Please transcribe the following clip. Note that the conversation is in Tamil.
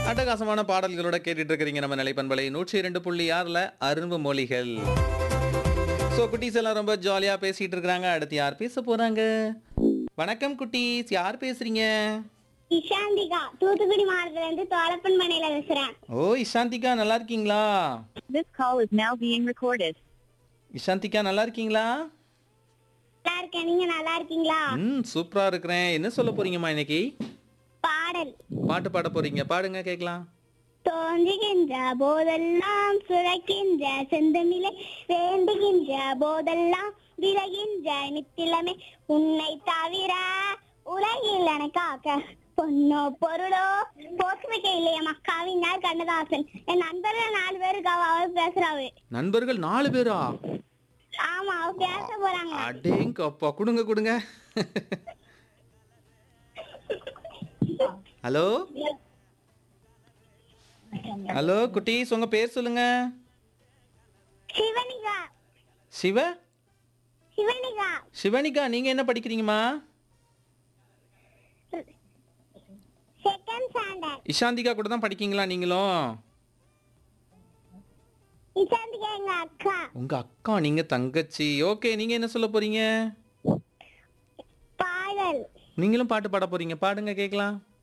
அட்டகாசமான பாடல்களோட கேட்டுட்டு இருக்கிறீங்க நம்ம நிலைப்பண்பலை நூற்றி இரண்டு புள்ளி ஆறுல அரும்பு மொழிகள் ஸோ குட்டீஸ் எல்லாம் ரொம்ப ஜாலியா பேசிட்டு இருக்கிறாங்க அடுத்து யார் பேச போறாங்க வணக்கம் குட்டீஸ் யார் பேசுறீங்க இஷாந்திகா தூத்துக்குடி மாவட்டத்துல இருந்து தோலப்பன் மனையில பேசுறேன் ஓ இஷாந்திகா நல்லா இருக்கீங்களா This call is now being recorded. இஷாந்திகா நல்லா இருக்கீங்களா நல்லா இருக்கேன் நீங்க நல்லா இருக்கீங்களா ம் சூப்பரா இருக்கிறேன் என்ன சொல்ல போறீங்கம்மா இன்னைக்கு பாடல் பாட்டு பாட போறீங்க பாடுங்க கேட்கலாம் தோன்றுகின்ற போதெல்லாம் சுழக்கின்ற செந்தமிழை வேண்டுகின்ற போதெல்லாம் விலகின்ற நித்திலமே உன்னை தவிர உலகில் எனக்காக பொண்ணோ பொருளோ போக்குமிக்க இல்லையம்மா கவிஞர் கண்ணதாசன் என் நண்பர்கள் நாலு பேருக்கு அவ அவர் பேசுறாவு நண்பர்கள் நாலு பேரா ஆமா அவ பேச போறாங்க அடேங்க அப்பா கொடுங்க கொடுங்க ஹலோ ஹலோ குட்டீஸ் உங்க பேர் சொல்லுங்க சிவனிகா சிவ சிவனிகா சிவனிகா நீங்க என்ன படிக்கிறீங்கம்மா செகண்ட் ஸ்டாண்டர்ட் இஷாந்திகா கூட தான் படிக்கீங்களா நீங்களும் இசாந்திகா எங்க அக்கா உங்க அக்கா நீங்க தங்கச்சி ஓகே நீங்க என்ன சொல்ல போறீங்க பாடல் நீங்களும் பாட்டு பாட போறீங்க பாடுங்க கேட்கலாம்